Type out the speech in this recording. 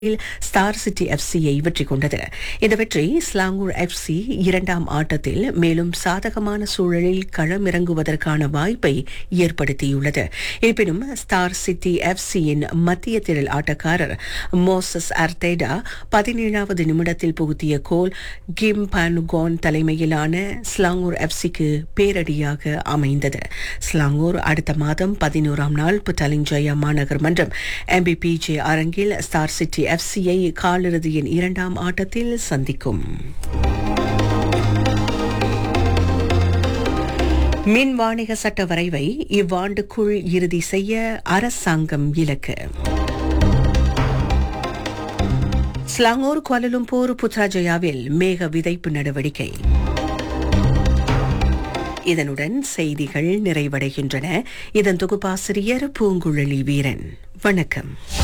star city எஃப்சியை வெற்றி கொண்டது இந்த வெற்றி ஸ்லாங்கூர் எஃப்சி இரண்டாம் ஆட்டத்தில் மேலும் சாதகமான சூழலில் களமிறங்குவதற்கான வாய்ப்பை ஏற்படுத்தியுள்ளது இருப்பினும் ஸ்டார் சிட்டி எஃப்சியின் மத்திய திரள் ஆட்டக்காரர் மோசஸ் அர்தேடா பதினேழாவது நிமிடத்தில் புகுத்திய கோல் கிம் பானுகோன் தலைமையிலான ஸ்லாங்கூர் எஃப்சிக்கு பேரடியாக அமைந்தது ஸ்லாங்கூர் அடுத்த மாதம் பதினோராம் நாள் புத்தலிஞ்சயா மாநகர் மன்றம் எம்பிபிஜே அரங்கில் ஸ்டார் சிட்டி எஃப்சியை காலிறுதியின் இரண்டாம் ஆட்டத்தில் சந்திக்கும் மின் வாணிக சட்ட வரைவை இவ்வாண்டுக்குள் இறுதி செய்ய அரசாங்கம் இலக்கு ஸ்லாங்கூர் குவாலலும்பூர் புத்ராஜயாவில் மேக விதைப்பு நடவடிக்கை இதனுடன் செய்திகள் நிறைவடைகின்றன இதன் தொகுப்பாசிரியர் பூங்குழலி வீரன் வணக்கம்